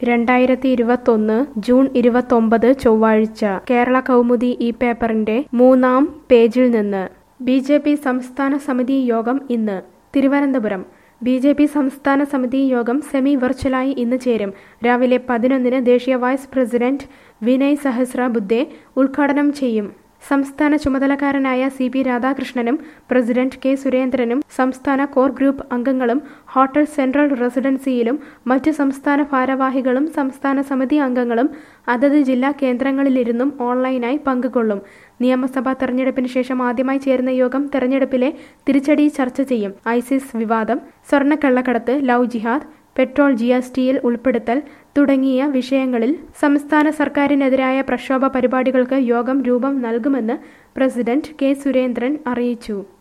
രണ്ടായിരത്തി ഇരുപത്തൊന്ന് ജൂൺ ഇരുപത്തൊമ്പത് ചൊവ്വാഴ്ച കേരള കൗമുദി ഈ പേപ്പറിന്റെ മൂന്നാം പേജിൽ നിന്ന് ബി ജെ പി സംസ്ഥാന സമിതി യോഗം ഇന്ന് തിരുവനന്തപുരം ബി ജെ പി സംസ്ഥാന സമിതി യോഗം സെമി വെർച്വലായി ഇന്ന് ചേരും രാവിലെ പതിനൊന്നിന് ദേശീയ വൈസ് പ്രസിഡന്റ് വിനയ് സഹസ്രബുദ്ധെ ഉദ്ഘാടനം ചെയ്യും സംസ്ഥാന ചുമതലക്കാരനായ സി പി രാധാകൃഷ്ണനും പ്രസിഡന്റ് കെ സുരേന്ദ്രനും സംസ്ഥാന കോർ ഗ്രൂപ്പ് അംഗങ്ങളും ഹോട്ടൽ സെൻട്രൽ റെസിഡൻസിയിലും മറ്റ് സംസ്ഥാന ഭാരവാഹികളും സംസ്ഥാന സമിതി അംഗങ്ങളും അതത് ജില്ലാ കേന്ദ്രങ്ങളിലിരുന്നും ഓൺലൈനായി പങ്കുകൊള്ളും നിയമസഭാ തെരഞ്ഞെടുപ്പിന് ശേഷം ആദ്യമായി ചേരുന്ന യോഗം തെരഞ്ഞെടുപ്പിലെ തിരിച്ചടി ചർച്ച ചെയ്യും ഐസിസ് വിവാദം സ്വർണ്ണക്കള്ളക്കടത്ത് love jihad petrol G S ടിയിൽ ഉൾപ്പെടുത്തൽ തുടങ്ങിയ വിഷയങ്ങളിൽ സംസ്ഥാന സർക്കാരിനെതിരായ പ്രക്ഷോഭ പരിപാടികൾക്ക് യോഗം രൂപം നൽകുമെന്ന് പ്രസിഡന്റ് കെ സുരേന്ദ്രൻ അറിയിച്ചു